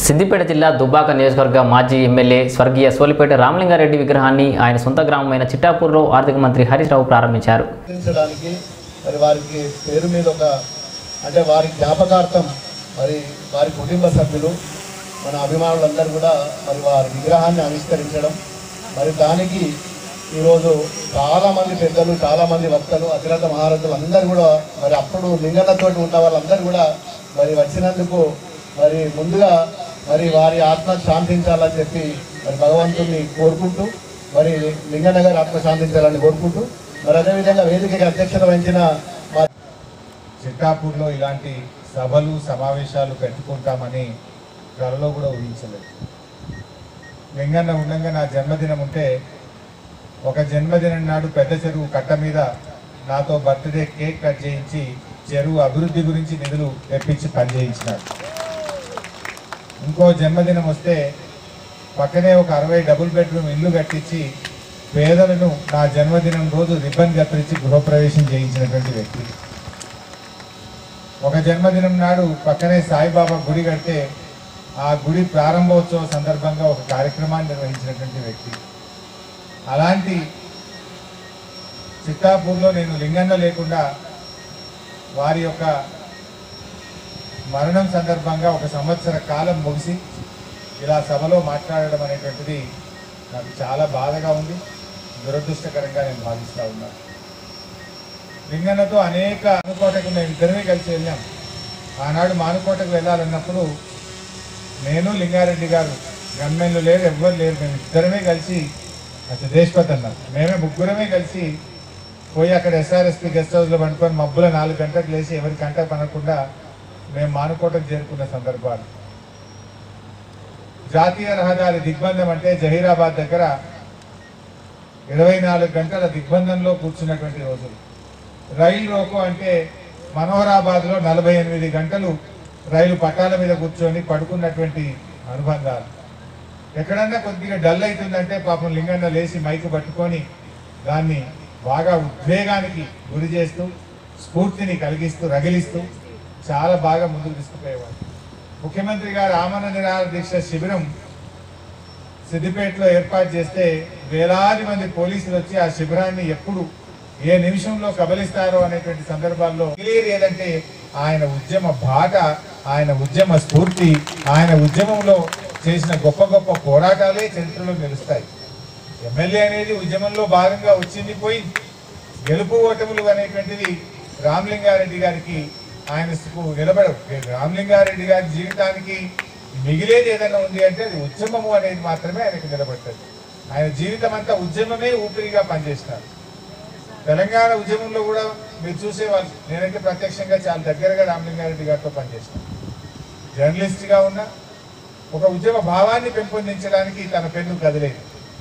సిద్దిపేట జిల్లా దుబ్బాక నియోజకవర్గ మాజీ ఎమ్మెల్యే స్వర్గీయ సోలిపేట రామలింగారెడ్డి విగ్రహాన్ని ఆయన సొంత గ్రామమైన చిట్టాపూర్లో ఆర్థిక మంత్రి హరీష్ రావు ప్రారంభించారు గుర్తించడానికి మరి వారికి పేరు మీద ఒక అంటే వారి జ్ఞాపకార్థం మరి వారి కుటుంబ సభ్యులు మన అభిమానులందరూ కూడా మరి వారి విగ్రహాన్ని ఆవిష్కరించడం మరి దానికి ఈరోజు చాలామంది పెద్దలు చాలామంది వక్తలు అతిరథ మహారథులు అందరూ కూడా మరి అప్పుడు లింగన్నతో ఉన్న వాళ్ళందరూ కూడా మరి వచ్చినందుకు మరి ముందుగా మరి వారి ఆత్మ శాంతించాలని చెప్పి మరి భగవంతుని కోరుకుంటూ మరి లింగన్న గారి ఆత్మ శాంతించాలని కోరుకుంటూ మరి అదేవిధంగా వేదికకి అధ్యక్షత వహించిన మా చిట్టాపూర్లో ఇలాంటి సభలు సమావేశాలు పెట్టుకుంటామని త్వరలో కూడా ఊహించలేదు లింగన్న ఉండగా నా జన్మదినం ఉంటే ఒక జన్మదినం నాడు పెద్ద చెరువు కట్ట మీద నాతో బర్త్డే కేక్ కట్ చేయించి చెరువు అభివృద్ధి గురించి నిధులు తెప్పించి పనిచేయించినాడు ఇంకో జన్మదినం వస్తే పక్కనే ఒక అరవై డబుల్ బెడ్రూమ్ ఇల్లు కట్టించి పేదలను నా జన్మదినం రోజు రిబ్బన్ కత్తిరించి గృహప్రవేశం చేయించినటువంటి వ్యక్తి ఒక జన్మదినం నాడు పక్కనే సాయిబాబా గుడి కడితే ఆ గుడి ప్రారంభోత్సవ సందర్భంగా ఒక కార్యక్రమాన్ని నిర్వహించినటువంటి వ్యక్తి అలాంటి చిత్తాపూర్లో నేను లింగన్న లేకుండా వారి యొక్క మరణం సందర్భంగా ఒక సంవత్సర కాలం ముగిసి ఇలా సభలో మాట్లాడడం అనేటువంటిది నాకు చాలా బాధగా ఉంది దురదృష్టకరంగా నేను భావిస్తూ ఉన్నాను లింగన్నతో అనేక మానుకోటకు మేము ఇద్దరమే కలిసి వెళ్ళాం ఆనాడు మానుకోటకు వెళ్ళాలన్నప్పుడు నేను లింగారెడ్డి గారు గన్మెన్లు లేరు ఎవ్వరు లేరు మేము ఇద్దరమే కలిసి అసలు దేశపతి అన్న మేమే ముగ్గురమే కలిసి పోయి అక్కడ ఎస్ఆర్ఎస్పి గెస్ట్ హౌస్లో పండుకొని మబ్బుల నాలుగు గంటలకు లేచి ఎవరి కంట పనకుండా మేము మానుకోటకు చేరుకున్న సందర్భాలు జాతీయ రహదారి దిగ్బంధం అంటే జహీరాబాద్ దగ్గర ఇరవై నాలుగు గంటల దిగ్బంధంలో కూర్చున్నటువంటి రోజులు రైలు రోకో అంటే మనోహరాబాద్లో నలభై ఎనిమిది గంటలు రైలు పట్టాల మీద కూర్చొని పడుకున్నటువంటి అనుబంధాలు ఎక్కడన్నా కొద్దిగా డల్ అవుతుందంటే పాపం లింగన్న లేచి మైకు పట్టుకొని దాన్ని బాగా ఉద్వేగానికి గురి చేస్తూ స్ఫూర్తిని కలిగిస్తూ రగిలిస్తూ చాలా బాగా ముందుకు తీసుకుపోయేవాడు ముఖ్యమంత్రి గారు ఆమరణ నిరాహార దీక్ష శిబిరం సిద్దిపేటలో ఏర్పాటు చేస్తే వేలాది మంది పోలీసులు వచ్చి ఆ శిబిరాన్ని ఎప్పుడు ఏ నిమిషంలో కబలిస్తారో అనేటువంటి సందర్భాల్లో క్లియర్ ఏదంటే ఆయన ఉద్యమ బాట ఆయన ఉద్యమ స్ఫూర్తి ఆయన ఉద్యమంలో చేసిన గొప్ప గొప్ప పోరాటాలే చరిత్రలో నిలుస్తాయి ఎమ్మెల్యే అనేది ఉద్యమంలో భాగంగా వచ్చింది పోయింది గెలుపు ఓటములు అనేటువంటిది రామలింగారెడ్డి గారికి ఆయనకు నిలబడవు రామలింగారెడ్డి గారి జీవితానికి మిగిలేది ఏదైనా ఉంది అంటే అది ఉద్యమము అనేది మాత్రమే ఆయనకు నిలబడుతుంది ఆయన జీవితం అంతా ఉద్యమమే ఊపిరిగా పనిచేసినారు తెలంగాణ ఉద్యమంలో కూడా మీరు చూసేవాళ్ళు నేనైతే ప్రత్యక్షంగా చాలా దగ్గరగా రామలింగారెడ్డి గారితో పనిచేస్తాను జర్నలిస్ట్గా ఉన్నా ఒక ఉద్యమ భావాన్ని పెంపొందించడానికి తన పెన్ను కదిలేదు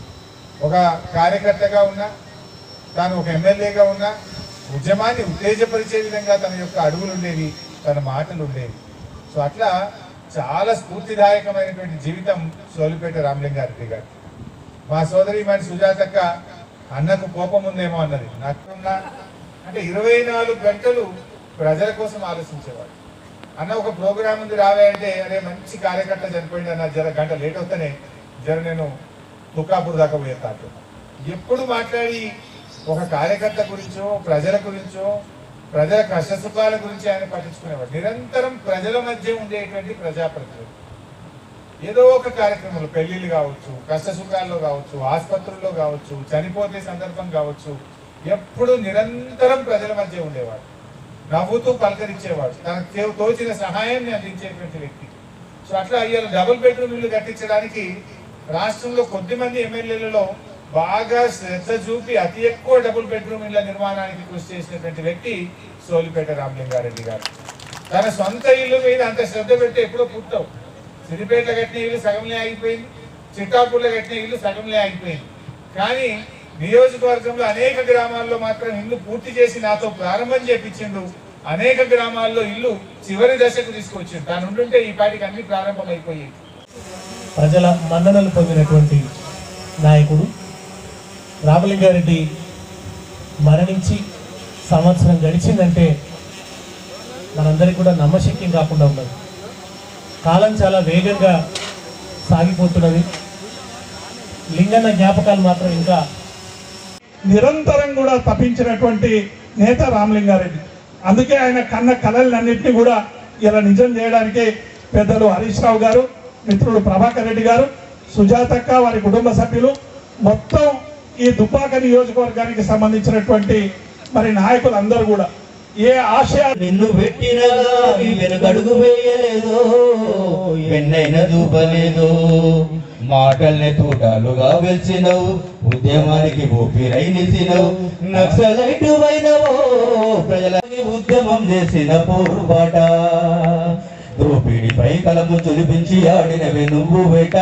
ఒక కార్యకర్తగా ఉన్నా తాను ఒక ఎమ్మెల్యేగా ఉన్నా ఉద్యమాన్ని ఉత్తేజపరిచే విధంగా తన యొక్క అడుగులు ఉండేవి తన మాటలు ఉండేవి సో అట్లా చాలా స్ఫూర్తిదాయకమైనటువంటి జీవితం సోలిపేట రామలింగారెడ్డి గారు మా సోదరి మరి సుజాతక్క అన్నకు కోపం ఉందేమో అన్నది నాకు ఉన్నా అంటే ఇరవై నాలుగు గంటలు ప్రజల కోసం ఆలోచించేవాడు అన్న ఒక ప్రోగ్రామ్ ఉంది రావే అంటే అరే మంచి కార్యకర్త చనిపోయింది అన్న జర గంట లేట్ అవుతానే జర నేను తుక్కాపూర్ దాకా పోయేస్తాను ఎప్పుడు మాట్లాడి ఒక కార్యకర్త గురించో ప్రజల గురించో ప్రజల కష్ట సుఖాల గురించి ఆయన పట్టించుకునేవాడు నిరంతరం ప్రజల మధ్య ఉండేటువంటి ప్రజాప్రతినిధులు ఏదో ఒక కార్యక్రమంలో పెళ్లిళ్ళు కావచ్చు కష్ట సుఖాల్లో కావచ్చు ఆసుపత్రుల్లో కావచ్చు చనిపోతే సందర్భం కావచ్చు ఎప్పుడు నిరంతరం ప్రజల మధ్య ఉండేవాడు నవ్వుతూ పలకరించేవాడు తనకు తే- తోచిన సహాయాన్ని అందించేటువంటి వ్యక్తి సో అట్లా ఇవాళ డబుల్ బెడ్రూమ్ ఇల్లు కట్టించడానికి రాష్ట్రంలో కొద్ది మంది ఎమ్మెల్యేలలో బాగా శ్రద్ధ చూపి అతి ఎక్కువ డబుల్ బెడ్రూమ్ ఇళ్ల నిర్మాణానికి కృషి చేసినటువంటి వ్యక్తి సోలిపేట రామలింగారెడ్డి గారు తన సొంత ఇల్లు మీద అంత శ్రద్ధ పెడితే ఎప్పుడో పుట్టవు సిద్దిపేటలో కట్టిన ఇల్లు సగంలే ఆగిపోయింది చిట్టాపూర్లో కట్టిన ఇల్లు సగంలే ఆగిపోయింది కానీ నియోజకవర్గంలో అనేక గ్రామాల్లో మాత్రం ఇల్లు పూర్తి చేసి నాతో ప్రారంభం చేపించిండు అనేక గ్రామాల్లో ఇల్లు చివరి దశకు తీసుకొచ్చిండు తాను ఉండుంటే ఈ పాటికి అన్ని ప్రారంభం అయిపోయాయి ప్రజల మన్ననలు పొందినటువంటి నాయకుడు రామలింగారెడ్డి మరణించి సంవత్సరం గడిచిందంటే మనందరికీ కూడా నమ్మశక్యం కాకుండా ఉన్నది కాలం చాలా వేగంగా సాగిపోతున్నది లింగన్న జ్ఞాపకాలు మాత్రం ఇంకా నిరంతరం కూడా తప్పించినటువంటి నేత రామలింగారెడ్డి అందుకే ఆయన కన్న కళలన్నింటినీ కూడా ఇలా నిజం చేయడానికి పెద్దలు హరీష్ రావు గారు మిత్రుడు ప్రభాకర్ రెడ్డి గారు సుజాతక్క వారి కుటుంబ సభ్యులు మొత్తం ఈ దుబ్బాక నియోజకవర్గానికి సంబంధించినటువంటి మరి నాయకులందరూ కూడా ఏ ఆశయ నిన్ను పెట్టినగా వెనుకడుగు వేయలేదు వెన్నైన దూపలేదు మాటల్ని తూటాలుగా వెలిసినవు ఉద్యమానికి ఊపిరై నిలిచినవు నక్సలైటు అయినవో ప్రజలకి ఉద్యమం చేసిన పోరుబాట దోపిడిపై కలము చులిపించి ఆడినవి నువ్వు బేట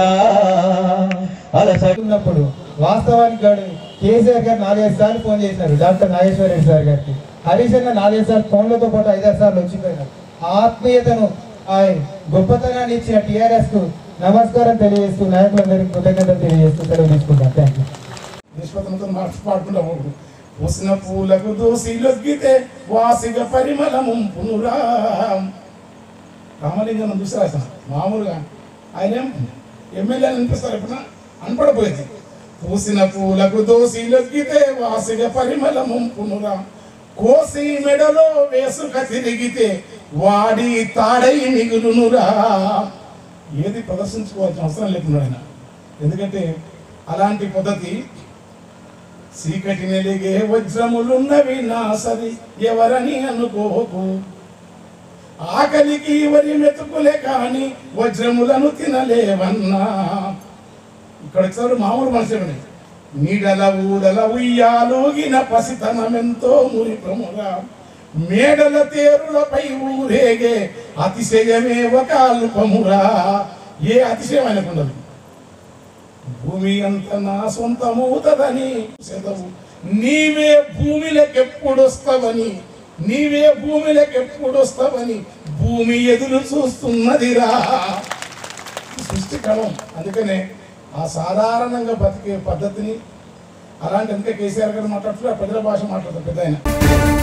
అలస ఉన్నప్పుడు వాస్తవానికి గాడు కేసీఆర్ గారు నాలుగైదు సార్లు ఫోన్ చేసినారు డాక్టర్ నాగేశ్వర రెడ్డి సార్ గారికి హరీష్ అన్న నాలుగైదు సార్లు ఫోన్లతో పాటు ఐదారు సార్లు వచ్చిపోయినారు ఆ ఆత్మీయతను ఆ గొప్పతనాన్ని ఇచ్చిన టీఆర్ఎస్ కు నమస్కారం తెలియజేస్తూ నాయకులందరికీ కృతజ్ఞతలు తెలియజేస్తూ సెలవు తీసుకుంటాను థ్యాంక్ యూ నిష్పత్తులతో మార్చి పాడుకుంటా పోడు పూసిన పూలకు దోసిలొగ్గితే వాసిగ పరిమళము పునురా రామలింగం చూసారా అసలు మామూలుగా ఆయన ఎమ్మెల్యే అనిపిస్తారు ఎప్పుడన్నా అనపడపోయింది పూసిన పూలకు దోసిలొగ్గితే వాసిగ పరిమళము పునురా కోసి మెడలో వేసుక తిరిగితే వాడి తాడై మిగులునురా ఏది ప్రదర్శించుకోవాల్సిన అవసరం లేకున్నాడు ఆయన ఎందుకంటే అలాంటి పద్ధతి చీకటి నెలిగే వజ్రములున్నవి నా సరి ఎవరని అనుకోకు ఆకలికి వరి మెతుకులే కాని వజ్రములను తినలేవన్నా ఇక్కడ వచ్చారు మామూలు మనుషులు నీడల ఊడల ఉయ్యాలోగిన పసితనమెంతో మురిపమురా మేడల తేరులపై ఊరేగే అతిశయమే ఒక అల్పమురా ఏ అతిశయం ఆయనకుండదు భూమి అంత నా సొంతమవుతుందని సెలవు నీవే భూమిలోకి వస్తావని నీవే భూమిలోకి వస్తావని భూమి ఎదురు చూస్తున్నదిరా సృష్టి క్రమం అందుకనే ఆ సాధారణంగా బతికే పద్ధతిని అలాంటి అందుకే కేసీఆర్ గారు మాట్లాడుతున్నారు ప్రజల భాష మాట్లాడతారు పెద్ద ఆయన